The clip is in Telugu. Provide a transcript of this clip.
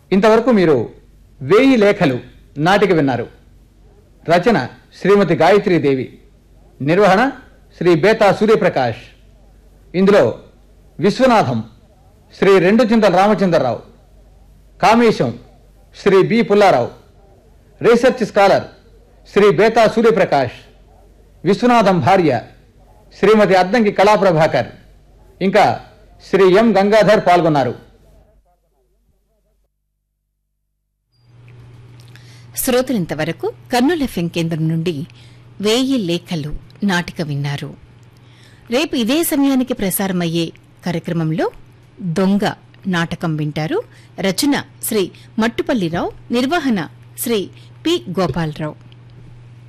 ఇంతవరకు మీరు వేయి లేఖలు నాటిక విన్నారు రచన శ్రీమతి గాయత్రీదేవి నిర్వహణ శ్రీ బేతా సూర్యప్రకాష్ ఇందులో విశ్వనాథం శ్రీ రెండు Chintala Ramachandra Rao Kamesham Shri B Pulla Rao research scholar Shri Betha Suryaprakash Viswanatham భార్య శ్రీమతి అద్దంకి కళాప్రభాకర్ ఇంకా శ్రీ ఎం గంగాధర్ పాల్గొన్నారు శ్రోతలింతవరకు కర్నూలు ఎఫ్ఎం కేంద్రం నుండి వేయి లేఖలు నాటిక విన్నారు రేపు ఇదే సమయానికి ప్రసారమయ్యే కార్యక్రమంలో దొంగ నాటకం వింటారు రచన శ్రీ మట్టుపల్లిరావు నిర్వహణ శ్రీ పి గోపాలరావు